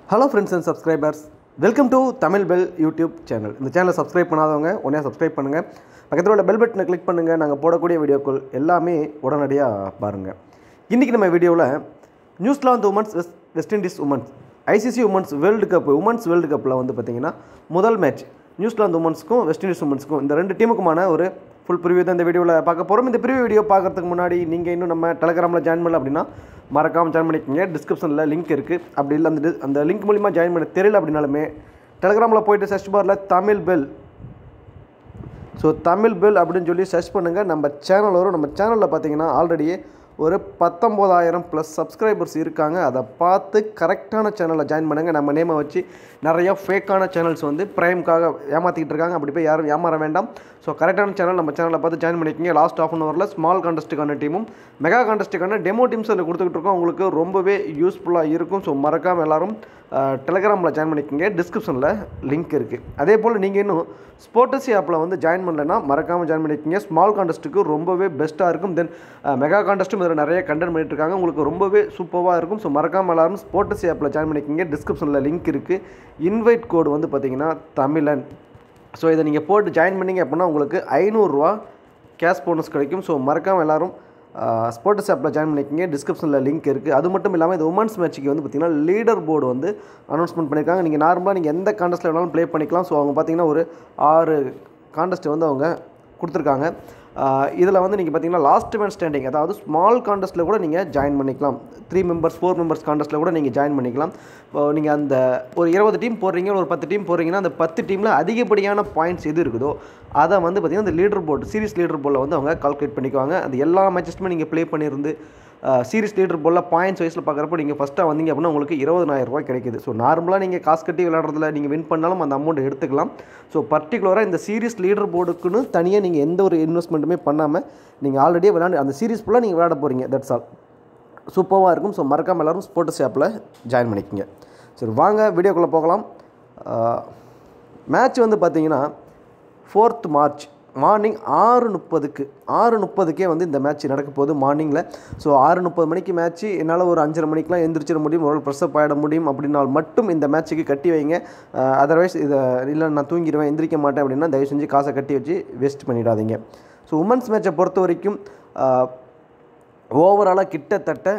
hello friends and subscribers welcome to Tamil Bell YouTube channel இந்த சேனலை subscribe பண்ணாதவங்க உடனே சப்ஸ்கிரைப் பண்ணுங்கள் பக்கத்தில் உள்ள பெல் பட்டனை கிளிக் பண்ணுங்கள் நாங்கள் போடக்கூடிய வீடியோக்கள் எல்லாமே உடனடியாக பாருங்கள் இன்றைக்கி நம்ம வீடியோவில் New Zealand women's West West Indies women's ICC women's world cup women's world கப்பில் வந்து பார்த்திங்கன்னா முதல் மேட்ச் நியூசிலாந்து உமன்ஸ்க்கும் வெஸ்ட் இண்டீஸ் உமன்ஸ்க்கும் இந்த ரெண்டு டீமுக்குமான ஒரு ஃபுல் ப்ரிவியூ தான் இந்த வீடியோவில் பார்க்க போகிறோம் இந்த ப்ரிவியூ வீடியோ பார்க்கறதுக்கு முன்னாடி நீங்கள் இன்னும் நம்ம டெலகிராமில் ஜாயின் பண்ணல அப்படின்னா மறக்காமல் ஜாயின் பண்ணிக்கோங்க டிஸ்கிரிப்ஷனில் லிங்க் இருக்குது அப்படி இல்லை அந்த di- அந்த லிங்க் மூலிமா ஜாயின் பண்ண தெரியல அப்படின்னாலுமே டெலகிராமில் போயிட்டு சர்ச் பாரில் Tamil Bell so Tamil Bell அப்படின்னு சொல்லி சர்ச் பண்ணுங்கள் நம்ம சேனல் வரும் நம்ம சேனலில் பார்த்தீங்கன்னா ஆல்ரெடியே ஒரு பத்தொம்போதாயிரம் ப்ளஸ் சப்ஸ்கிரைபர்ஸ் இருக்காங்க அதை பார்த்து கரெக்டான சேனலில் ஜாயின் பண்ணுங்கள் நம்ம நேமை வச்சு நிறைய ஃபேக்கான சேனல்ஸ் வந்து ப்ரைம்க்காக ஏமாற்றிக்கிட்டு இருக்காங்க அப்படி போய் யாரும் ஏமாற வேண்டாம் ஸோ கரெக்டான சேனல் நம்ம சேனலை பார்த்து ஜாயின் பண்ணிக்கோங்க லாஸ்ட் ஆஃப் அன் ஹவரில் ஸ்மால் கான்டெஸ்ட்டுக்கான டீமும் மெகா கான்டெஸ்ட்டுக்கான டெமோ டீம்ஸ் அதில் கொடுத்துக்கிட்டு இருக்கோம் உங்களுக்கு ரொம்பவே யூஸ்ஃபுல்லாக இருக்கும் ஸோ மறக்காமல் எல்லாரும் டெலகிராமில் ஜாயின் பண்ணிக்கோங்க டிஸ்கிரிப்ஷனில் லிங்க் இருக்குது அதே போல் நீங்கள் இன்னும் ஸ்போர்ட்டசி ஆப்பில் வந்து ஜாயின் பண்ணலைன்னா மறக்காமல் ஜாயின் பண்ணிக்கோங்க ஸ்மால் கான்டெஸ்ட்டுக்கு ரொம்பவே பெஸ்ட்டாக இருக்கும் தென் மெகா கான்டெஸ்ட்டும் இதில் நிறைய கண்டென்ட் பண்ணிட்டு இருக்காங்க உங்களுக்கு ரொம்பவே சூப்பராக இருக்கும் ஸோ மறக்காமல் எல்லாரும் ஸ்போர்ட்டசி ஆப்பில் ஜாயின் பண்ணிக்கோங்க டிஸ்கிரிப்ஷனில் லிங்க் இருக்குது இன்வைட் கோடு வந்து பார்த்தீங்கன்னா தமிழன் ஸோ இதை நீங்கள் போட்டு ஜாயின் பண்ணீங்க அப்படின்னா உங்களுக்கு ஐநூறுரூவா கேஷ் போனஸ் கிடைக்கும் ஸோ மறக்காமல் எல்லாரும் ஸ்போர்ட்ஸ் ஆப்பில் ஜாயின் பண்ணிக்கோங்க டிஸ்கிரிப்ஷனில் லிங்க் இருக்குது அது மட்டும் இல்லாமல் இந்த உமன்ஸ் மேட்ச்சுக்கு வந்து பார்த்திங்கன்னா லீடர் போர்டு வந்து அனௌன்ஸ்மெண்ட் பண்ணியிருக்காங்க நீங்கள் நார்மலாக நீங்கள் எந்த காண்டஸ்ட்டில் வேணாலும் ப்ளே பண்ணிக்கலாம் ஸோ அவங்க பார்த்தீங்கன்னா ஒரு ஆறு காண்டஸ்ட் வந்து அவங்க கொடுத்துருக்காங்க இதில் வந்து நீங்கள் பார்த்தீங்கன்னா லாஸ்ட் மேன் ஸ்டாண்டிங் அதாவது ஸ்மால் காண்டஸ்ட்டில் கூட நீங்கள் ஜாயின் பண்ணிக்கலாம் த்ரீ மெம்பர்ஸ் ஃபோர் மெம்பர்ஸ் காண்டஸ்ட்டில் கூட நீங்கள் ஜாயின் பண்ணிக்கலாம் இப்போ நீங்கள் அந்த ஒரு இருபது டீம் போடுறீங்க ஒரு பத்து டீம் போடுறீங்கன்னா அந்த பத்து டீமில் அதிகப்படியான பாயிண்ட்ஸ் எது இருக்குதோ அதை வந்து பார்த்திங்கன்னா அந்த லீடர் போர்டு சீரிஸ் லீடர் போர்டில் வந்து அவங்க கால்குலேட் பண்ணிக்குவாங்க அந்த எல்லா மேட்சஸுமே நீங்கள் ப்ளே பண்ணியிருந்து சீரிஸ் லீடர் போர்டில் பாயிண்ட்ஸ் வைஸில் பார்க்குறப்ப நீங்கள் ஃபஸ்ட்டாக வந்தீங்க அப்படின்னா உங்களுக்கு இருபதனாயிரம் ரூபாய் கிடைக்குது ஸோ நார்மலாக நீங்கள் காசு கட்டி விளையாடுறதுல நீங்கள் வின் பண்ணாலும் அந்த அமௌண்ட் எடுத்துக்கலாம் ஸோ பர்டிகுலராக இந்த சீரிஸ் லீடர் போர்டுக்குன்னு தனியாக நீங்கள் எந்த ஒரு இன்வெஸ்ட்மெண்ட்டுமே பண்ணாமல் நீங்கள் ஆல்ரெடியே விளையாண்டு அந்த சீரிஸ் ஃபுல்லாக நீங்கள் விளையாட போகிறீங்க தட்ஸ் ஆல் சூப்பராக இருக்கும் ஸோ மறக்காமல் எல்லாரும் ஸ்போர்ட்ஸ் ஆப்பில் ஜாயின் பண்ணிக்கோங்க சரி வாங்க வீடியோக்குள்ளே போகலாம் மேட்ச் வந்து பார்த்தீங்கன்னா ஃபோர்த் மார்ச் மார்னிங் ஆறு முப்பதுக்கு ஆறு முப்பதுக்கே வந்து இந்த மேட்ச் நடக்க போகுது மார்னிங்கில் ஸோ ஆறு முப்பது மணிக்கு மேட்ச்சு என்னால் ஒரு அஞ்சரை மணிக்கெலாம் எந்திரிச்சிட முடியும் ஒரு ப்ரெஸ்அப் ஆகிட முடியும் அப்படின்னால் மட்டும் இந்த மேட்ச்சுக்கு கட்டி வைங்க அதர்வைஸ் இதை இல்லை நான் தூங்கிடுவேன் எந்திரிக்க மாட்டேன் அப்படின்னா தயவு செஞ்சு காசை கட்டி வச்சு வேஸ்ட் பண்ணிடாதீங்க ஸோ உமன்ஸ் மேட்சை பொறுத்த வரைக்கும் ஓவராலாக கிட்டத்தட்ட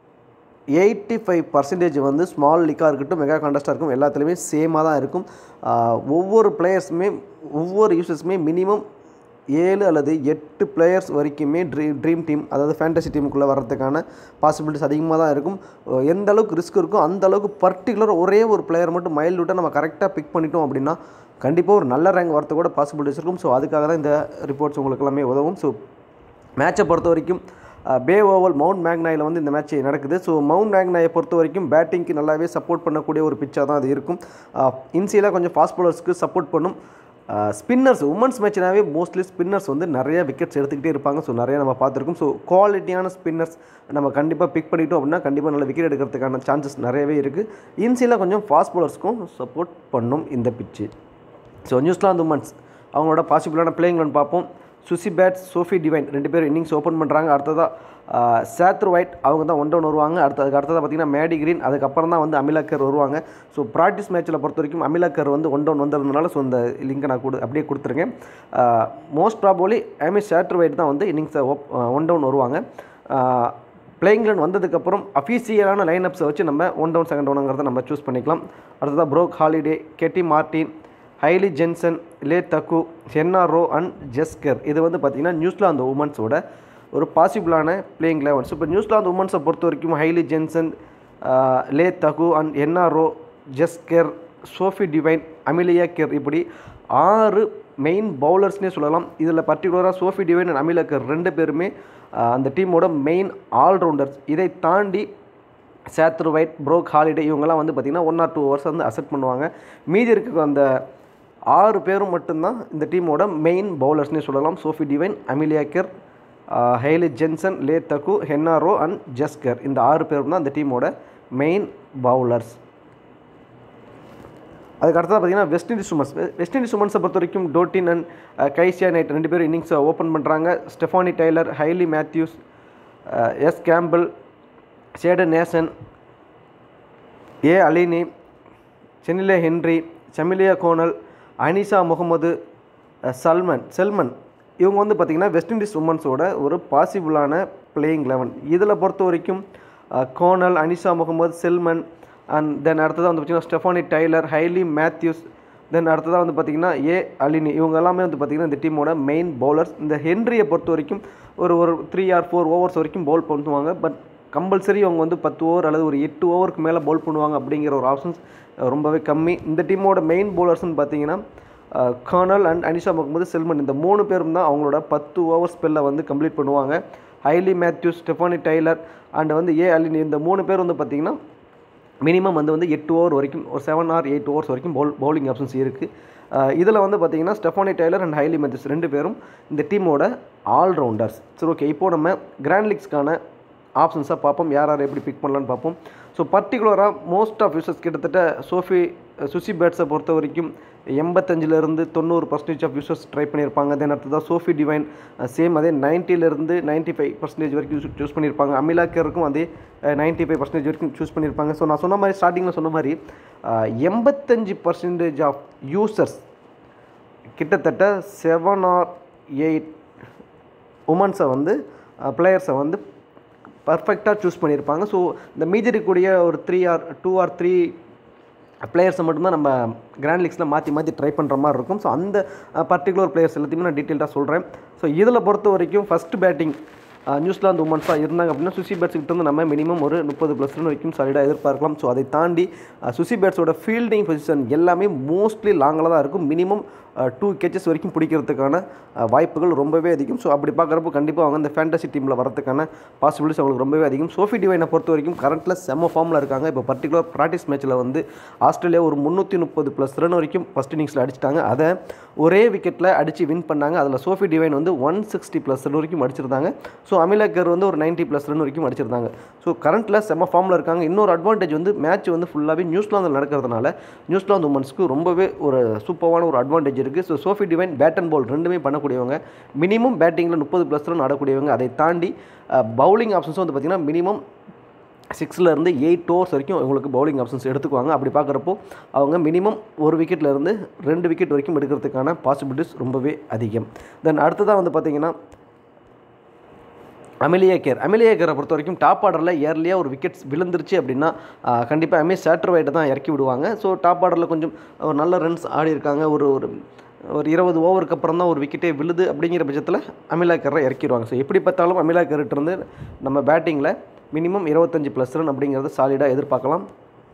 எயிட்டி ஃபைவ் பர்சன்டேஜ் வந்து ஸ்மால் லீக்காக இருக்கட்டும் மெகா கான்டெஸ்ட்டாக இருக்கும் எல்லாத்துலேயுமே சேமாக தான் இருக்கும் ஆஹ் ஒவ்வொரு பிளேயர்ஸுமே ஒவ்வொரு யூசர்ஸுமே மினிமம் ஏழு அல்லது எட்டு பிளேயர்ஸ் வரைக்குமே ட்ரீம் ட்ரீம் டீம் அதாவது ஃபேண்டசி டீமுக்குள்ளே வர்றதுக்கான பாசிபிலிட்டிஸ் அதிகமாக தான் இருக்கும் அஹ் எந்த அளவுக்கு ரிஸ்க் இருக்கும் அந்த அளவுக்கு பர்டிகுலர் ஒரே ஒரு பிளேயர் மட்டும் மைல் விட்டால் நம்ம கரெக்டாக பிக் பண்ணிட்டோம் அப்படின்னா கண்டிப்பாக ஒரு நல்ல ரேங்க் வரது கூட பாசிபிலிட்டிஸ் இருக்கும் ஸோ அதுக்காக தான் இந்த ரிப்போர்ட்ஸ் உங்களுக்கு எல்லாமே உதவும் ஸோ மேட்சை பொறுத்த வரைக்கும் அஹ், பே ஓவல் மவுண்ட் மேக்னாயில் வந்து இந்த மேட்ச் நடக்குது ஸோ மவுண்ட் மேக்னாயை பொறுத்த வரைக்கும் பேட்டிங்க்கு நல்லாவே சப்போர்ட் பண்ணக்கூடிய ஒரு பிச்சாக தான் அது இருக்கும் இன்சியலாக கொஞ்சம் ஃபாஸ்ட் bowlers-க்கு சப்போர்ட் பண்ணும் ஸ்பின்னர்ஸ் உமன்ஸ் மேட்ச்னாவே மோஸ்ட்லி ஸ்பின்னர்ஸ் வந்து நிறைய விக்கெட்ஸ் எடுத்துக்கிட்டே இருப்பாங்க ஸோ நிறைய நம்ம பார்த்துருக்கோம் ஸோ குவாலிட்டியான ஸ்பின்னர்ஸ் நம்ம கண்டிப்பாக பிக் பண்ணிட்டோம் அப்படின்னா கண்டிப்பாக நல்ல விக்கெட் எடுக்கிறதுக்கான சான்சஸ் நிறையவே இருக்குது இன்சியலாக கொஞ்சம் ஃபாஸ்ட் bowlers-க்கும் சப்போர்ட் பண்ணும் இந்த பிச்சு ஸோ நியூசிலாந்து உமன்ஸ் அவங்களோட பாசிபிளான பிளேயிங் பார்ப்போம் சுசி பேட்ஸ் சோஃபி டிவைன் ரெண்டு பேரும் இன்னிங்ஸ் ஓப்பன் பண்ணுறாங்க அடுத்ததாக சேத்ரு ஒயிட் அவங்க தான் ஒன் டவுன் வருவாங்க அடுத்து அதுக்கு அடுத்ததாக பார்த்தீங்கன்னா மேடி கிரீன் அதுக்கப்புறம் தான் வந்து அமிலாக்கர் வருவாங்க ஸோ ப்ராக்டிஸ் மேட்ச்சில் பொறுத்த வரைக்கும் அமிலாக்கர் வந்து ஒன் டவுன் வந்திருந்தனால ஸோ இந்த லிங்கை நான் கொடு அப்படியே கொடுத்துருங்க most probably Amy Satterthwaite தான் வந்து இன்னிங்ஸை ஒன் டவுன் வருவாங்க பிளேயிங்லன் வந்ததுக்கப்புறம் அஃபீஷியலான லைனப்ஸை வச்சு நம்ம ஒன் டவுன் செகண்ட் டவுனுங்கிறத நம்ம சூஸ் பண்ணிக்கலாம் அடுத்ததாக Brooke Halliday Katey Martin Hayley Jensen Lea Tahuhu ஹென்னாரோ அண்ட் ஜெஸ்கர் இது வந்து பார்த்திங்கன்னா நியூசிலாந்து உமன்ஸோட ஒரு பாசிபிளான பிளேயிங் லெவன்ஸ் இப்போ நியூசிலாந்து உமன்ஸை பொறுத்த வரைக்கும் ஹைலி ஜென்சன் லே தகு அண்ட் and Jess Kerr Sophie Devine Amelia Kerr இப்படி ஆறு மெயின் பவுலர்ஸ்னே சொல்லலாம் இதில் பர்டிகுலராக Sophie Devine and Amelia Kerr ரெண்டு பேருமே ஆஹ், அந்த டீமோட மெயின் ஆல்ரவுண்டர்ஸ் இதை தாண்டி சேத்ரு ஒயிட் ப்ரோக் ஹாலிடே இவங்கெல்லாம் வந்து பார்த்திங்கன்னா ஒன் ஆர் டூ ஹவர்ஸ் வந்து அசெப்ட் பண்ணுவாங்க மீதி இருக்க அந்த ஆறு பேரும் மட்டும்தான் இந்த டீமோட மெயின் பவுலர்ஸ்னே சொல்லலாம் Sophie Devine Amelia Kerr Hayley Jensen Lea Tahuhu ஹென்னாரோ அண்ட் ஜஸ்கர் இந்த ஆறு பேரும் தான் இந்த டீமோட மெயின் பவுலர்ஸ் அதுக்கு அடுத்தது பார்த்தீங்கன்னா West Indies women's West Indies உமன்ஸை பொறுத்த வரைக்கும் டோட்டின் அண்ட் கைசியா நைட் ரெண்டு பேரும் இன்னிங்ஸை ஓப்பன் பண்ணுறாங்க Stefanie Taylor Hayley Matthews S Campbelle Chedean Nation A Alleyne Chinelle Henry Shamilia Connell Anisa Mohammed uh, Selman Selman இவங்க வந்து பார்த்திங்கன்னா வெஸ்ட் இண்டீஸ் உமன்ஸோட ஒரு பாசிபிளான பிளேயிங் லெவன் இதில் பொறுத்த வரைக்கும் அஹ், Connell Anisa Mohammed Selman and then அடுத்ததாக வந்து பார்த்திங்கன்னா Stefanie Taylor Hayley Matthews then அடுத்ததாக வந்து பார்த்திங்கன்னா ஏ அலினி இவங்க எல்லாமே வந்து பார்த்திங்கன்னா இந்த டீமோட மெயின் பவுலர்ஸ் இந்த ஹென்ரியை பொறுத்த வரைக்கும் ஒரு ஒரு த்ரீ ஆர் ஃபோர் ஓவர்ஸ் வரைக்கும் பவுல் பண்ணுவாங்க பட் கம்பல்சரி அவங்க வந்து பத்து ஓவர் அல்லது ஒரு எட்டு ஓவருக்கு மேலே பவுல் பண்ணுவாங்க அப்படிங்கிற ஒரு ஆப்ஷன்ஸ் ரொம்பவே கம்மி இந்த டீமோட மெயின் பவுலர்ஸ்னு பார்த்தீங்கன்னா Connell and Anisa Mohammed Selman இந்த மூணு பேரும் தான் அவங்களோட பத்து ஓவர் ஸ்பெல்லை வந்து கம்ப்ளீட் பண்ணுவாங்க Hayley Matthews Stefanie Taylor and வந்து ஏ அலினி இந்த மூணு பேர் வந்து பார்த்திங்கன்னா மினிமம் வந்து வந்து எட்டு ஓவர் வரைக்கும் ஒரு செவன் ஆர் எயிட் ஓவர்ஸ் வரைக்கும் பவுல் பவுலிங் ஆப்ஷன்ஸ் இருக்குது இதில் வந்து பார்த்தீங்கன்னா Stefanie Taylor and Hayley Matthews ரெண்டு பேரும் இந்த டீமோட ஆல்ரவுண்டர்ஸ் சரி ஓகே இப்போ நம்ம கிராண்ட் லீக்ஸ்க்கான ஆப்ஷன்ஸாக பார்ப்போம் யார் யார் எப்படி பிக் பண்ணலான்னு பார்ப்போம் ஸோ பர்டிகுலராக மோஸ்ட் ஆஃப் யூசர்ஸ் கிட்டத்தட்ட சோஃபி சுசி பேட்ஸை பொறுத்த வரைக்கும் எண்பத்தஞ்சிலேருந்து தொண்ணூறு பர்சன்டேஜ் ஆஃப் யூசர்ஸ் ட்ரை பண்ணியிருப்பாங்க தென் அடுத்ததாக சோஃபி டிவைன் சேம் அதே நைன்ட்டிலேருந்து நைன்ட்டி ஃபைவ் பர்சன்டேஜ் வரைக்கும் சூஸ் பண்ணியிருப்பாங்க அமிலா கேருக்கும் அதே நைன்ட்டி ஃபைவ் பர்சன்டேஜ் வரைக்கும் சூஸ் பண்ணியிருப்பாங்க ஸோ நான் சொன்ன மாதிரி ஸ்டார்டிங்கில் சொன்ன மாதிரி எண்பத்தஞ்சு பர்சன்டேஜ் ஆஃப் யூசர்ஸ் கிட்டத்தட்ட செவன் ஆர் எயிட் உமன்ஸை வந்து பிளேயர்ஸை வந்து பர்ஃபெக்டாக சூஸ் பண்ணியிருப்பாங்க ஸோ இந்த மீதி இருக்கக்கூடிய ஒரு three or two or three பிளேயர்ஸை மட்டும்தான் நம்ம கிராண்ட் லீக்ஸில் மாற்றி மாற்றி ட்ரை பண்ணுற மாதிரி இருக்கும் ஸோ அந்த பர்டிகுலர் பிளேயர்ஸ் எல்லாத்தையுமே நான் டீட்டெயில்டாக சொல்கிறேன் ஸோ இதில் பொறுத்த வரைக்கும் ஃபஸ்ட்டு பேட்டிங் நியூசிலாந்து உமன்ஸாக இருந்தாங்க அப்படின்னா சுசி பேட்ஸ் கிட்ட இருந்து நம்ம மினிமம் ஒரு முப்பது ப்ளஸ் ரன் வரைக்கும் சாலிடாக எதிர்பார்க்கலாம் ஸோ அதை தாண்டி அஹ், சுசி பேட்ஸோட ஃபீல்டிங் பொசிஷன் எல்லாமே மோஸ்ட்லி லாங்கில் தான் இருக்கும் மினிமம் டூ கேச்சஸ் வரைக்கும் பிடிக்கிறதுக்கான அஹ், வாய்ப்புகள் ரொம்பவே அதிகம் ஸோ அப்படி பார்க்குறப்போ கண்டிப்பாக அவங்க இந்த ஃபேண்டசி டீமில் வரதுக்கான பாசிபிலிட்டிஸ் அவங்களுக்கு ரொம்பவே அதிகம் சோஃபி டிவைனை பொறுத்த வரைக்கும் கரண்ட்டில் செம்ம ஃபார்மில் இருக்காங்க இப்போ பர்டிகுலர் ப்ராக்டிஸ் மேட்ச்சில் வந்து ஆஸ்திரேலியா ஒரு முந்நூற்றி முப்பது ப்ளஸ் ரன் வரைக்கும் ஃபஸ்ட் இன்னிங்ஸில் அடிச்சிட்டாங்க அதை ஒரே விக்கெட்டில் அடித்து வின் பண்ணாங்க அதில் சோஃபி டிவைன் வந்து ஒன் சிக்ஸ்டி ப்ளஸ் ரன் வரைக்கும் அடிச்சிருந்தாங்க ஸோ அமிலாக்கர் வந்து ஒரு 90 ப்ளஸ் ரன் வரைக்கும் அடிச்சிருந்தாங்க ஸோ கரண்ட்டில் செம்ம ஃபார்மில் இருக்காங்க இன்னொரு அட்வான்டேஜ் வந்து மேட்ச் வந்து ஃபுல்லாகவே நியூசிலாந்தில் நடக்கிறதுனால நியூசிலாந்து உமன்ஸ்க்கு ரொம்பவே ஒரு சூப்பரான ஒரு அட்வான்டேஜ் இருக்குது so Sophie Devine bat and ball ரெண்டுமே பண்ணக்கூடியவங்க மினிமம் பேட்டிங்கில் முப்பது ப்ளஸ் ரன் ஆடக்கூடியவங்க அதை தாண்டி பவுலிங் ஆப்ஷன்ஸும் வந்து பார்த்திங்கன்னா மினிமம் சிக்ஸ்லேருந்து எயிட் ஓவர்ஸ் வரைக்கும் உங்களுக்கு பவுலிங் ஆப்ஷன்ஸ் எடுத்துக்குவாங்க அப்படி பார்க்குறப்போ அவங்க மினிமம் ஒரு விக்கெட்லேருந்து ரெண்டு விக்கெட் வரைக்கும் எடுக்கிறதுக்கான பாசிபிலிட்டிஸ் ரொம்பவே அதிகம் தென் அடுத்ததாக வந்து பார்த்திங்கன்னா அமிலியா கேர் அமிலியா கேரை பொறுத்த வரைக்கும் டாப் ஆர்டரில் இயர்லியாக ஒரு விக்கெட்ஸ் விழுந்துருச்சு அப்படின்னா கண்டிப்பாக எம்ஏ சேட்டர்வைட்டை தான் இறக்கி விடுவாங்க ஸோ டாப் ஆர்டரில் கொஞ்சம் ஒரு நல்ல ரன்ஸ் ஆடி இருக்காங்க ஒரு ஒரு ஒரு இருபது ஓவருக்கு அப்புறம் தான் ஒரு விக்கெட்டே விழுது அப்படிங்கிற பட்சத்தில் அமிலா கரை இறக்கிடுவாங்க ஸோ எப்படி பார்த்தாலும் அமிலா கர்கிட்ட இருந்து நம்ம பேட்டிங்கில் மினிமம் இருபத்தஞ்சி ப்ளஸ் ரன் அப்படிங்கிறத சாலிடாக எதிர்பார்க்கலாம்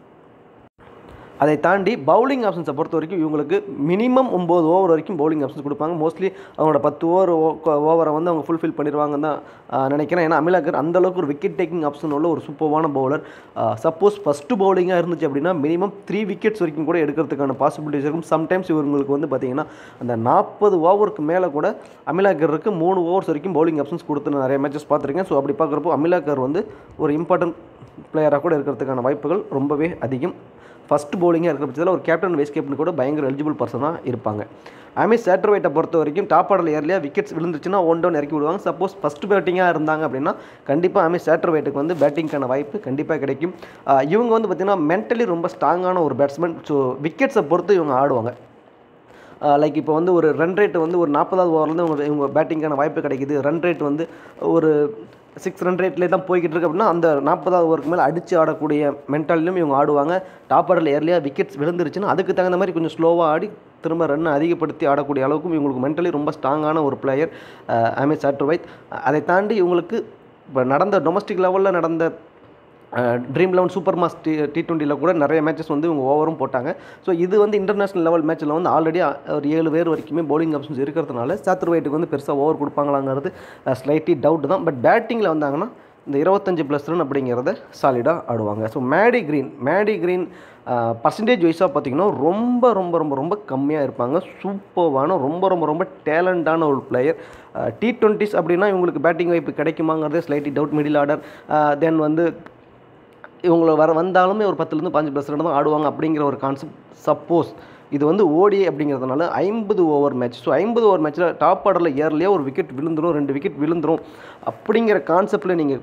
அதை தாண்டி பவுலிங் ஆப்ஷன்ஸை பொறுத்த வரைக்கும் இவங்களுக்கு மினிமம் ஒம்பது ஓவர் வரைக்கும் பவுலிங் ஆப்ஷன்ஸ் கொடுப்பாங்க மோஸ்ட்லி அவங்களோட பத்து ஓவர் ஓவரை வந்து அவங்க ஃபுல்ஃபில் பண்ணிடுவாங்கன்னு தான் ஆஹ், நினைக்கிறேன் ஏன்னா அமிலாக்கர் அந்தளவுக்கு ஒரு விக்கெட் டேக்கிங் ஆப்ஷன் உள்ள ஒரு சூப்பரான பவுலர் சப்போஸ் ஃபஸ்ட்டு பவுலிங்காக இருந்துச்சு அப்படின்னா மினிமம் த்ரீ விக்கெட்ஸ் வரைக்கும் கூட எடுக்கிறதுக்கான பாசிபிலிட்டிஸ் இருக்கும் சம்டைம்ஸ் இவங்களுக்கு வந்து பார்த்திங்கன்னா அந்த நாற்பது ஓவருக்கு மேலே கூட அமிலாக்கருக்கு மூணு ஓவர்ஸ் வரைக்கும் பவுலிங் ஆப்ஷன்ஸ் கொடுத்து நான் நிறைய மேட்சஸ் பார்த்துருக்கேன் ஸோ அப்படி பார்க்குறப்போ அமிலாக்கர் வந்து ஒரு இம்பார்ட்டன்ட் பிளேயராக கூட இருக்கிறதுக்கான வாய்ப்புகள் ரொம்பவே அதிகம் ஃபஸ்ட் பவுலிங்காக இருக்கிற பட்சத்தில் ஒரு கேப்டன் வைஸ் கேப்டன் கூட பயங்கர எலிஜிபிள் பர்சனாக இருப்பாங்க ஆமி சேட்டர்வைட்டை பொறுத்த வரைக்கும் டாப் ஆர்டர் ஏர்லியாக விக்கெட்ஸ் விழுந்துச்சுன்னா ஒன் டவுன் இறக்கி விடுவாங்க சப்போஸ் ஃபஸ்ட் பேட்டிங்காக இருந்தாங்க அப்படின்னா கண்டிப்பாக ஆமி சேட்டர்வைட்டுக்கு வந்து பேட்டிங்க்கான வாய்ப்பு கண்டிப்பாக கிடைக்கும் ஆஹ் இவங்க வந்து பார்த்திங்கன்னா மென்டலி ரொம்ப ஸ்ட்ராங்கான ஒரு பேட்ஸ்மேன் ஸோ விக்கெட்ஸை பொறுத்து இவங்க ஆடுவாங்க லைக் இப்போ வந்து ஒரு ரன் ரேட் வந்து ஒரு நாற்பதாவது ஓவர்லேருந்து இவங்க இவங்க பேட்டிங்கான வாய்ப்பு கிடைக்குது ரன் ரேட் வந்து ஒரு சிக்ஸ் ரன் ரேட்லேயே தான் போய்கிட்டு இருக்கு அப்படின்னா அந்த நாற்பதாவது ஓவருக்கு மேலே அடித்து ஆடக்கூடிய மென்டாலிலும் இவங்க ஆடுவாங்க டாப் ஆர்டரில் ஏர்லியாக விக்கெட்ஸ் விழுந்துருச்சுன்னா அதுக்கு தகுந்த மாதிரி கொஞ்சம் ஸ்லோவாக ஆடி திரும்ப ரன் அதிகப்படுத்தி ஆடக்கூடிய அளவுக்கும் இவங்களுக்கு மென்டலி ரொம்ப ஸ்ட்ராங்கான ஒரு பிளேயர் ஆமே சாட்டர்வைத் அதை தாண்டி இவங்களுக்கு இப்போ நடந்த டொமஸ்டிக் லெவலில் நடந்த dream eleven super smash T T டுவெண்ட்டியில் கூட நிறைய மேட்சஸ் வந்து இவங்க ஓவரும் போட்டாங்க ஸோ இது வந்து இன்டர்நேஷனல் லெவல் மேட்ச்சில் வந்து ஆல்ரெடி ஒரு ஏழு பேர் வரைக்குமே பவுலிங் ஆப்ஷன்ஸ் இருக்கிறதுனால சாத்தர் வைட்டுக்கு வந்து பெருசாக ஓவர் கொடுப்பாங்களாங்கிறது ஸ்லைட்லி டவுட் தான் பட் பேட்டிங்கில் வந்தாங்கன்னா இந்த இருபத்தஞ்சு ப்ளஸ் ரன் அப்படிங்கிறத சாலிடாக ஆடுவாங்க so Maddy Green Maddy Green percentage வைஸாக பார்த்தீங்கன்னா ரொம்ப ரொம்ப ரொம்ப ரொம்ப கம்மியாக இருப்பாங்க சூப்பர்வான ரொம்ப ரொம்ப ரொம்ப டேலண்டான ஒரு பிளேயர் டி டுவெண்ட்டிஸ் அப்படின்னா இவங்களுக்கு பேட்டிங் வாய்ப்பு கிடைக்குமாங்கிறதே slightly doubt middle order then வந்து இவங்கள வர வந்தாலுமே ஒரு பத்துலேருந்து பாஞ்சு ப்ளஸ் ரன் தான் ஆடுவாங்க அப்படிங்கிற ஒரு கான்செப்ட் சப்போஸ் இது வந்து ஓடி அப்படிங்கிறதுனால ஐம்பது ஓவர் மேட்ச் ஸோ ஐம்பது ஓவர் மேட்ச்சில் டாப் ஆர்டரில் ஏர்லேயே ஒரு விக்கெட் விழுந்துரும் ரெண்டு விக்கெட் விழுந்துரும் அப்படிங்கிற கான்செப்டில் நீங்கள்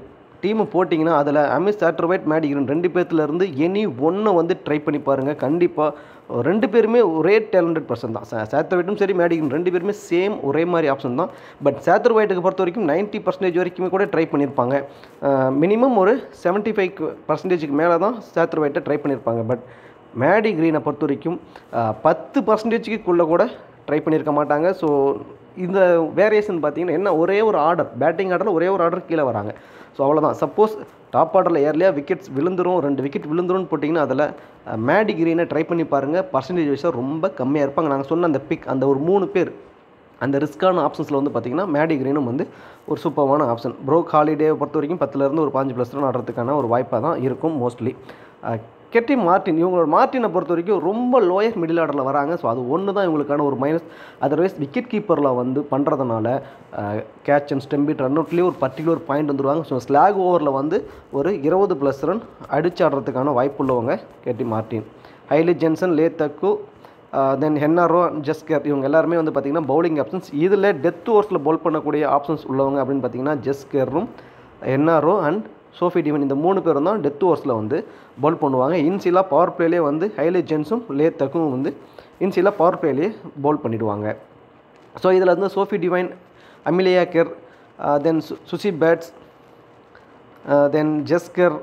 டீமு போட்டிங்கன்னா அதில் அமிஸ் சாட்ரோவைட் மேடிகிரன் ரெண்டு பேர்த்துலேருந்து எனி ஒன்று வந்து ட்ரை பண்ணி பாருங்கள் கண்டிப்பாக ரெண்டு பேருமே ஒரே டேலண்டட் பர்சன் தான் சேத்தர்வைட்டும் சரி மேடிகிரன் ரெண்டு பேருமே சேம் ஒரே மாதிரி ஆப்ஷன் தான் பட் சேத்தர்வைட்டுக்கு பொறுத்த வரைக்கும் நைன்ட்டி பர்சன்டேஜ் வரைக்குமே கூட ட்ரை பண்ணியிருப்பாங்க மினிமம் ஒரு செவன்ட்டி ஃபைவ் பர்சன்டேஜுக்கு மேலே தான் சேத்தர்வைட்டை ட்ரை பண்ணியிருப்பாங்க பட் மேடி க்ரீனை பொறுத்த வரைக்கும் பத்து பர்சன்டேஜுக்குள்ளே கூட ட்ரை பண்ணியிருக்க மாட்டாங்க ஸோ இந்த வேரியேஷன் பார்த்தீங்கன்னா என்ன ஒரே ஒரு ஆர்டர் பேட்டிங் ஆர்டரில் ஒரே ஒரு ஆர்டர் கீழே வராங்க ஸோ அவ்வளோதான் சப்போஸ் டாப் ஆர்டரில் ஏர்லியாக விக்கெட்ஸ் விழுந்துரும் ரெண்டு விக்கெட் விழுந்துரும்னு போட்டிங்கன்னா அதில் மேடி கிரீனை ட்ரை பண்ணி பாருங்கள் பர்சன்டேஜ் வைஸாக ரொம்ப கம்மியாக இருப்பாங்க நாங்கள் சொன்ன அந்த பிக் அந்த ஒரு மூணு பேர் அந்த ரிஸ்க்கான ஆப்ஷன்ஸில் வந்து பார்த்திங்கன்னா மேடி கிரீனும் வந்து ஒரு சூப்பரான ஆப்ஷன் ப்ரோக் ஹாலிடே பொறுத்த வரைக்கும் பத்துலேருந்து ஒரு பாஞ்சு ப்ளஸ் ரன் ஆடுறதுக்கான ஒரு வாய்ப்பாக தான் இருக்கும் மோஸ்ட்லி கெட்டி மார்டின் இவங்களோட மார்டினை பொறுத்த வரைக்கும் ரொம்ப லோயர் மிடில் ஆர்டரில் வராங்க ஸோ அது ஒன்று தான் இவங்களுக்கான ஒரு மைனஸ் அதர்வைஸ் விக்கெட் கீப்பரில் வந்து பண்ணுறதுனால கேட்ச் அண்ட் ஸ்டெம்பிட் ரன் அவுட்லேயே ஒரு பர்டிகுலர் பாயிண்ட் வந்துடுவாங்க ஸோ ஸ்லாக் ஓவரில் வந்து ஒரு இருபது ப்ளஸ் ரன் அடிச்சு ஆடுறதுக்கான வாய்ப்பு உள்ளவங்க கெட்டி மார்டின் ஹைலி ஜென்சன் லே தக்கு தென் ஹென்னாரோ ஜஸ்கர் இவங்க எல்லாருமே வந்து பார்த்திங்கன்னா பவுலிங் ஆப்ஷன்ஸ் இதில் டெத் ஓவர்ஸில் பவுல் பண்ணக்கூடிய ஆப்ஷன்ஸ் உள்ளவங்க அப்படின்னு பார்த்தீங்கன்னா ஜஸ்கரும் ஹென்னாரோ அண்ட் சோஃபி டிவன் இந்த மூணு பேரும் தான் டெத் ஓவர்ஸில் வந்து பவுல் பண்ணுவாங்க இன்சிலாக பவர் பிளேலே வந்து ஹைலே ஜென்ஸும் லே தக்கும் வந்து இன்சிலாக பவர் பிளேலே பவுல் பண்ணிவிடுவாங்க ஸோ இதில் வந்து Sophie Devine Amelia Kerr then Suzie Bates then Jess Kerr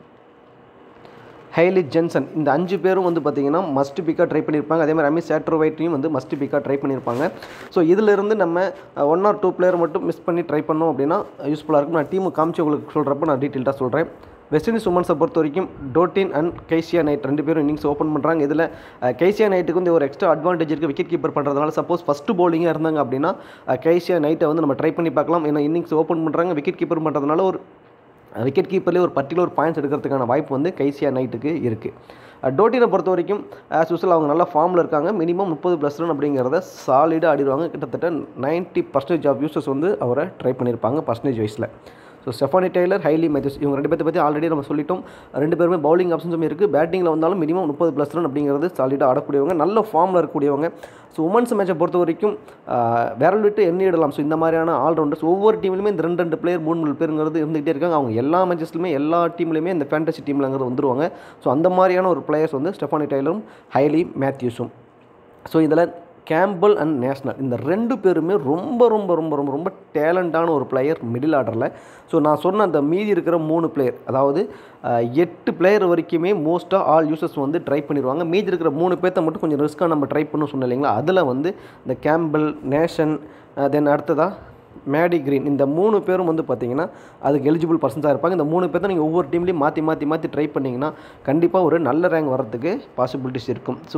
Hayley Jensen இந்த அஞ்சு பேரும் வந்து பார்த்திங்கன்னா மஸ்ட் பிக்காக ட்ரை பண்ணியிருப்பாங்க அதே மாதிரி அமி சேட்ரோவைட்டையும் வந்து மஸ்ட் பிக்காக ட்ரை பண்ணியிருப்பாங்க ஸோ இதிலிருந்து நம்ம ஒன் ஆர் டூ பிளேயர் மட்டும் மிஸ் பண்ணி ட்ரை பண்ணோம் அப்படின்னா யூஸ்ஃபுல்லாக இருக்கும் நான் டீமு காமிச்சு உங்களுக்கு சொல்கிறப்ப நான் டீட்டெயில்டாக சொல்கிறேன் வெஸ்ட் இண்டீஸ் உமன்ஸை பொறுத்த வரைக்கும் டோட்டின் அண்ட் கைசியா நைட் ரெண்டு பேரும் இன்னிங்ஸ் ஓப்பன் பண்ணுறாங்க இதில் கைசியா நைட்டுக்கு வந்து ஒரு எக்ஸ்ட்ரா அட்வான்டேஜ் இருக்குது விக்கெட் கீப்பர் பண்ணுறதுனால சப்போஸ் ஃபஸ்ட்டு பவுலிங்காக இருந்தாங்க அப்படின்னா கைசியா நைட்டை வந்து நம்ம ட்ரை பண்ணி பார்க்கலாம் ஏன்னா இன்னிங்ஸ் ஓப்பன் பண்ணுறாங்க விக்கெட் கீப்பர் பண்ணுறதுனால ஒரு விக்கெட் கீப்பர்லேயே ஒரு பர்டிகுலர் பாயிண்ட்ஸ் எடுக்கிறதுக்கான வாய்ப்பு வந்து கைசியா நைட்டுக்கு இருக்குது டோட்டினை பொறுத்த வரைக்கும் ஆஸ் யூஸ்வல் அவங்க நல்ல ஃபார்மில் இருக்காங்க மினிமம் முப்பது ப்ளஸ் ரன் அப்படிங்கிறத சாலிடாக ஆடிடுவாங்க கிட்டத்தட்ட நைன்ட்டி பர்சன்டேஜ் ஆஃப் யூசர்ஸ் வந்து அவரை ட்ரை பண்ணியிருப்பாங்க பர்சன்டேஜ் வைஸில் so Stefanie Taylor Hayley Matthews இவங்க ரெண்டு பேர்த்தை பற்றி ஆல்ரெடி நம்ம சொல்லிட்டோம் ரெண்டு பேருமே பவுலிங் ஆப்ஷன்ஸும் இருக்குது பேட்டிங்கில் வந்தாலும் மினிமம் முப்பது ப்ளஸ் ரன் அப்படிங்கிறது சாலிடாக ஆடக்கூடியவங்க நல்ல ஃபார்மில் இருக்கக்கூடியவங்க ஸோ உமன்ஸ் மேட்சை பொறுத்த வரைக்கும் விரல் விட்டு எண்ணிடலாம் ஸோ இந்த மாதிரியான ஆல்ரவுண்டர்ஸ் ஒவ்வொரு டீம்லையுமே இந்த ரெண்டு ரெண்டு பிளேயர் மூணு மூணு பேருங்கிறது இருந்துகிட்டே இருக்காங்க அவங்க எல்லா மேட்சஸ்லையுமே எல்லா டீம்லையுமே இந்த ஃபேண்டசி டீம்லங்கிறது வந்துருவாங்க ஸோ அந்த மாதிரியான ஒரு பிளேயர்ஸ் வந்து ஸ்டெஃபானி டெய்லரும் ஹைலி மேத்யூஸும் ஸோ இதில் கேம்பிள் அண்ட் நேஷ்னல் இந்த ரெண்டு பேருமே ரொம்ப ரொம்ப ரொம்ப ரொம்ப ரொம்ப டேலண்டான ஒரு பிளேயர் மிடில் ஆர்டரில் ஸோ நான் சொன்ன அந்த மீதி இருக்கிற மூணு பிளேயர் அதாவது எட்டு பிளேயர் வரைக்குமே மோஸ்ட்டாக ஆல் யூசர்ஸ் வந்து ட்ரை பண்ணிடுவாங்க மீதி இருக்கிற மூணு பேர்த்த மட்டும் கொஞ்சம் ரிஸ்க்காக நம்ம ட்ரை பண்ணணும் சொன்னோம் இல்லைங்களா அதில் வந்து இந்த கேம்பிள் நேஷன் தென் அடுத்ததாக மேடி கிரீன் இந்த மூணு பேரும் வந்து பார்த்தீங்கன்னா அதுக்கு எலிஜிபிள் பர்சன்ஸாக இருப்பாங்க இந்த மூணு பேர் தான் நீங்கள் ஒவ்வொரு டீம்லேயும் மாற்றி மாற்றி மாற்றி ட்ரை பண்ணிங்கன்னா கண்டிப்பாக ஒரு நல்ல ரேங்க் வர்றதுக்கு பாசிபிலிட்டிஸ் இருக்கும் so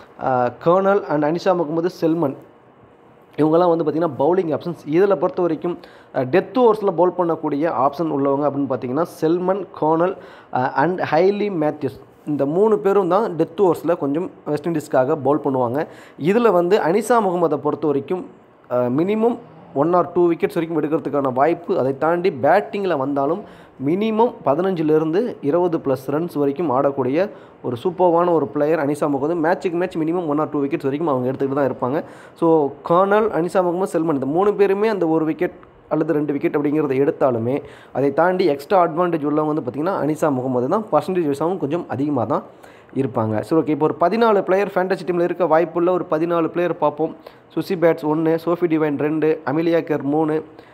Connell and Anisa Mohammed Selman இவங்கெல்லாம் வந்து பார்த்திங்கன்னா பவுலிங் ஆப்ஷன்ஸ் இதில் பொறுத்த வரைக்கும் டெத் ஓவர்ஸில் பவுல் பண்ணக்கூடிய ஆப்ஷன் உள்ளவங்க அப்படின்னு பார்த்தீங்கன்னா Selman Connell and Hayley Matthews இந்த மூணு பேரும் தான் டெத் ஓவர்ஸில் கொஞ்சம் வெஸ்ட் இண்டீஸ்க்காக பவுல் பண்ணுவாங்க இதில் வந்து அனிஷா முகமதை பொறுத்த வரைக்கும் minimum one or two wickets வரைக்கும் எடுக்கிறதுக்கான வாய்ப்பு அதை தாண்டி பேட்டிங்கில் வந்தாலும் மினிமம் பதினஞ்சுலேருந்து இருபது ப்ளஸ் ரன்ஸ் வரைக்கும் ஆடக்கூடிய ஒரு சூப்பர்வான ஒரு பிளேயர் அனிஷா முகமது மேட்சுக்கு match minimum one or two wickets வரைக்கும் அவங்க எடுத்துக்கிட்டு தான் இருப்பாங்க so Connell Anisa Mohammed Selman இந்த மூணு பேருமே அந்த ஒரு விக்கெட் அல்லது ரெண்டு விக்கெட் அப்படிங்கிறத எடுத்தாலுமே அதை தாண்டி எக்ஸ்ட்ரா அட்வான்டேஜ் உள்ளவங்க வந்து பார்த்திங்கன்னா அனிஷா முகமது தான் பர்சன்டேஜ் வைஸாகவும் கொஞ்சம் அதிகமாக தான் இருப்பாங்க சரி ஓகே இப்போ ஒரு பதினாலு பிளேயர் ஃபேண்டசி டீமில் இருக்க வாய்ப்புள்ள ஒரு பதினாலு பிளேயர் பார்ப்போம் சுசி பேட்ஸ் ஒன்று சோஃபி டிவைன் ரெண்டு அமிலியா கர் மூணு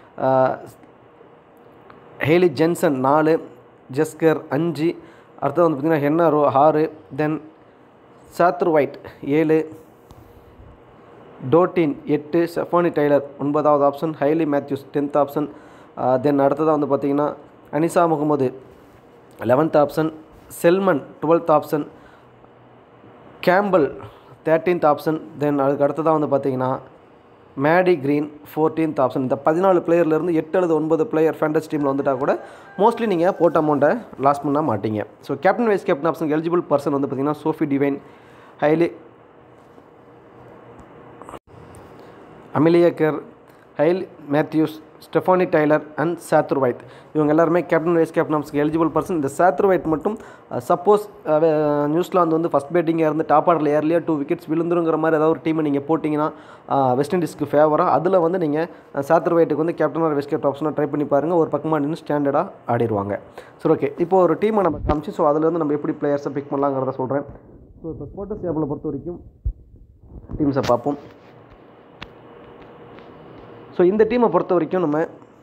ஹேலி ஜென்சன் நாலு ஜஸ்கர் அஞ்சு அடுத்தது வந்து பார்த்திங்கன்னா ஹென்னாரோ ஆறு தென் சாத்ரு ஒயிட் ஏழு டோட்டின் எட்டு செஃபானி டெய்லர் ஒன்பதாவது option Hayley Matthews tenth option then அடுத்ததாக வந்து பார்த்திங்கன்னா Anisa Mohammed eleventh option Selman twelfth option Campbelle thirteenth option then அதுக்கு அடுத்ததாக வந்து பார்த்திங்கன்னா மேடி க்ரீன் ஃபோர்டீன்த் ஆப்ஷன் இந்த பதினாலு பிளேயர்லேருந்து எட்டு அல்லது ஒன்பது பிளேயர் ஃபேண்டஸ் டீமில் வந்துட்டால் கூட மோஸ்ட்லி நீங்கள் போட்ட அமௌண்ட்டை லாஸ் பண்ண மாட்டீங்க so captain vice captain option eligible person வந்து பார்த்திங்கன்னா Sophie Devine Hayley Amelia Kerr Hayley Matthews Stefanie Taylor and Satterthwaite இவங்க எல்லாருமே கேப்டன் வைஸ் கேப்டன் ஆஃப்ஸ்க்கு எலிஜிபிள் பர்சன் இந்த சாத்ரு வைட் மட்டும் சப்போஸ் நியூசிலாந்து வந்து ஃபஸ்ட் பேட்டிங்காக இருந்து டாப் ஆர்டரில் ஏர்லியாக டூ விக்கெட்ஸ் விழுந்துருங்கிற மாதிரி ஏதாவது ஒரு டீமை நீங்கள் போட்டிங்கன்னா வெஸ்ட் இண்டீஸ்க்கு ஃபேவராக அதில் வந்து நீங்கள் சாத்ரு வைட்டுக்கு வந்து கேப்டன் வைஸ் கேப்டன் ஆப்ஷனாக ட்ரை பண்ணி பாருங்கள் ஒரு பக்கமாக நின்று ஸ்டாண்டர்டாக ஆடிடுவாங்க சரி ஓகே இப்போ ஒரு டீமை நம்ம காமிச்சு ஸோ அதில் வந்து நம்ம எப்படி பிளேயர்ஸை பிக் பண்ணலாங்கிறத சொல்கிறேன் ஸோ இப்போ ஸ்போர்ட்டஸ் டேபிளை பொறுத்த வரைக்கும் டீம்ஸை பார்ப்போம் ஸோ இந்த டீமை பொறுத்த வரைக்கும் நம்ம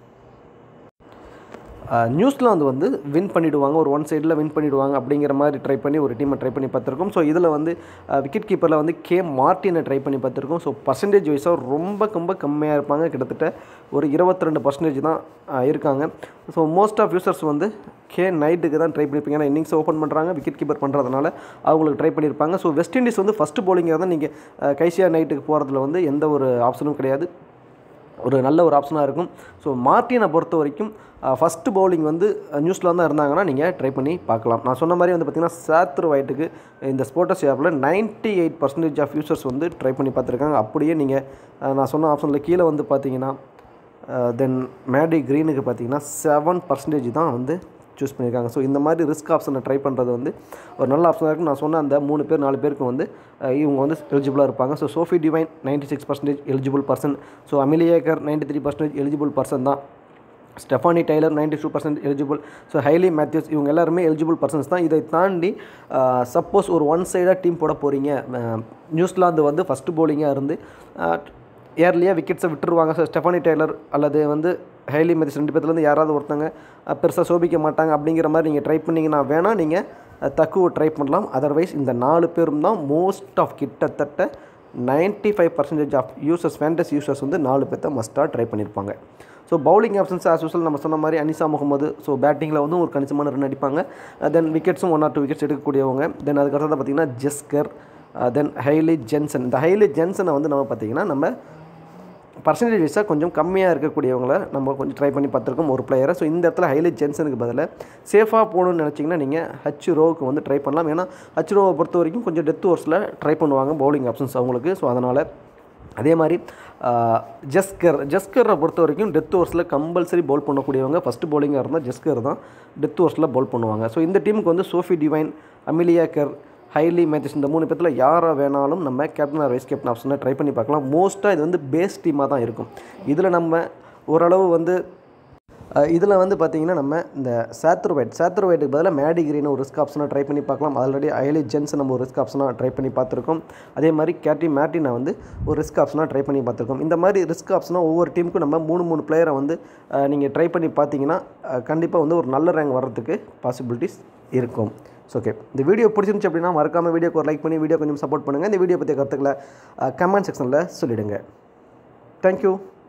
நியூசிலாந்து வந்து வின் பண்ணிவிடுவாங்க ஒரு ஒன் சைடில் வின் பண்ணிவிடுவாங்க அப்படிங்கிற மாதிரி ட்ரை பண்ணி ஒரு டீமை ட்ரை பண்ணி பார்த்துருக்கோம் ஸோ இதில் வந்து விக்கெட் கீப்பரில் வந்து கே மார்ட்டினை ட்ரை பண்ணி பார்த்துருக்கோம் ஸோ பர்சன்டேஜ் வைஸாக ரொம்ப ரொம்ப கம்மியாக இருப்பாங்க கிட்டத்தட்ட ஒரு இருபத்தி ரெண்டு பர்சன்டேஜ் தான் இருக்காங்க ஸோ மோஸ்ட் ஆஃப் யூசர்ஸ் வந்து கே நைட்டுக்கு தான் ட்ரை பண்ணியிருப்பீங்க ஏன்னா இன்னிங்ஸ் ஓப்பன் பண்ணுறாங்க விக்கெட் கீப்பர் பண்ணுறதுனால அவங்களுக்கு ட்ரை பண்ணியிருப்பாங்க ஸோ வெஸ்ட் இண்டீஸ் வந்து ஃபஸ்ட்டு பவுலிங்காக தான் நீங்கள் கைசியா நைட்டுக்கு போகிறதுல வந்து எந்த ஒரு ஆப்ஷனும் கிடையாது ஒரு நல்ல ஒரு ஆப்ஷனாக இருக்கும் ஸோ மார்ட்டினை பொறுத்த வரைக்கும் ஃபஸ்ட்டு பவுலிங் வந்து நியூஸில் தான் இருந்தாங்கன்னா நீங்கள் ட்ரை பண்ணி பார்க்கலாம் நான் சொன்ன மாதிரி வந்து பார்த்திங்கன்னா சாத்ரு ஒயிட்டுக்கு இந்த ஸ்போர்ட்டஸ் ஆப்பில் ninety eight percentage of users வந்து ட்ரை பண்ணி பார்த்துருக்காங்க அப்படியே நீங்கள் நான் சொன்ன ஆப்ஷனில் கீழே வந்து பார்த்தீங்கன்னா தென் மேடி க்ரீனுக்கு பார்த்தீங்கன்னா செவன் பர்சன்டேஜ் தான் வந்து சூஸ் பண்ணியிருக்காங்க ஸோ இந்த மாதிரி ரிஸ்க் ஆப்ஷனை ட்ரை பண்ணுறது வந்து ஒரு நல்ல ஆப்ஷனாக இருக்கும் நான் சொன்ன அந்த மூணு பேர் நாலு பேருக்கு வந்து இவங்க வந்து எலிஜிபிளாக இருப்பாங்க so Sophie Devine ninety six percentage eligible person so Amelia Kerr ninety three percentage eligible person தான் Stefanie Taylor ninety two percent eligible so Hayley Matthews இவங்க எல்லாருமே எலிஜிபிள் பர்சன்ஸ் தான் இதை தாண்டி சப்போஸ் ஒரு ஒன் சைடாக டீம் போட போகிறீங்க நியூசிலாந்து வந்து ஃபஸ்ட்டு பவுலிங்காக இருந்து ஏர்லியாக விக்கெட்ஸை விட்டுருவாங்க ஸோ ஸ்டெஃபானி டெய்லர் அல்லது வந்து ஹைலி மெதிஸ் ரெண்டு பேர்த்துலேருந்து யாராவது ஒருத்தங்க பெருசாக சோபிக்க மாட்டாங்க அப்படிங்கிற மாதிரி நீங்கள் ட்ரை பண்ணிங்கன்னா வேணால் நீங்கள் தக்குவ ட்ரை பண்ணலாம் அதர்வைஸ் இந்த நாலு பேரும் தான் மோஸ்ட் ஆஃப் கிட்டத்தட்ட ninety five percentage of users fantasy users வந்து நாலு பேர்த்த மஸ்ட்டாக ட்ரை பண்ணியிருப்பாங்க so bowling options as usual நம்ம சொன்ன மாதிரி அனிசா முகமது ஸோ பேட்டிங்கில் வந்து ஒரு கணிசமான ரன் அடிப்பாங்க தென் விக்கெட்ஸும் ஒன் ஆர் டூ விக்கெட்ஸ் எடுக்கக்கூடியவங்க தென் அதுக்கடுத்தது பார்த்திங்கன்னா ஜெஸ்கர் தென் ஹைலி ஜென்சன் இந்த ஹைலி ஜென்சனை வந்து நம்ம பார்த்திங்கன்னா நம்ம பர்சன்டேஜ் வைஸாக கொஞ்சம் கம்மியாக இருக்கக்கூடியவங்கள நம்ம கொஞ்சம் ட்ரை பண்ணி பார்த்துருக்கோம் ஒரு பிளேயரை ஸோ இந்த இடத்துல ஹைலைட் ஜென்சனுக்கு பதிலாக சேஃபாக போகணும்னு நினச்சிங்கன்னா நீங்கள் ஹச் ரோவுக்கு வந்து ட்ரை பண்ணலாம் ஏன்னா ஹச் ரோவை பொறுத்த வரைக்கும் கொஞ்சம் டெத் ஓவர்ஸில் ட்ரை பண்ணுவாங்க பவுலிங் ஆப்ஷன்ஸ் அவங்களுக்கு ஸோ அதனால் அதே மாதிரி ஜஸ்கர் ஜஸ்கரை பொறுத்த வரைக்கும் டெத் ஓவர்ஸில் கம்பல்சரி பவுல் பண்ணக்கூடியவங்க ஃபஸ்ட்டு பவுலிங்காக இருந்தால் ஜஸ்கர் தான் டெத் ஓவர்ஸில் பவுல் பண்ணுவாங்க ஸோ இந்த டீமுக்கு வந்து Sophie Devine Amelia Kerr Hayley Matthews இந்த மூணு பேர்த்தில் யாரை வேணாலும் நம்ம கேப்டன் ஆர் வைஸ் கேப்டன் ஆப்ஷனை ட்ரை பண்ணி பார்க்கலாம் மோஸ்ட்டாக இது வந்து பேஸ் டீமாக தான் இருக்கும் இதில் நம்ம ஓரளவு வந்து இதில் வந்து பார்த்திங்கன்னா நம்ம இந்த சாத்ரு வைட் சாத்ரு வைட்டுக்கு பதிலாக மேடி கிரீன் ஒரு ரிஸ்க் ஆப்ஷனாக ட்ரை பண்ணி பார்க்கலாம் ஆல்ரெடி ஐலி ஜென்ஸ் நம்ம ஒரு ரிஸ்க் ஆப்ஷனாக ட்ரை பண்ணி பார்த்துருக்கோம் அதே மாதிரி கேட்டி மேட்டினை வந்து ஒரு ரிஸ்க் ஆப்ஷனாக ட்ரை பண்ணி பார்த்துருக்கோம் இந்த மாதிரி ரிஸ்க் ஆப்ஷனாக ஒவ்வொரு டீமுக்கும் நம்ம மூணு மூணு பிளேயரை வந்து நீங்கள் ட்ரை பண்ணி பார்த்தீங்கன்னா கண்டிப்பாக வந்து ஒரு நல்ல ரேங்க் வர்றதுக்கு பாசிபிலிட்டிஸ் இருக்கும் ஸோ ஓகே இந்த வீடியோ பிடிச்சிருந்துச்சு அப்படின்னா மறக்காமல் வீடியோக்கு ஒரு லைக் பண்ணி வீடியோ கொஞ்சம் சப்போர்ட் பண்ணுங்கள் இந்த வீடியோ பற்றிய கருத்துக்களை கமெண்ட் செக்ஷனில் சொல்லிவிடுங்க தேங்க்யூ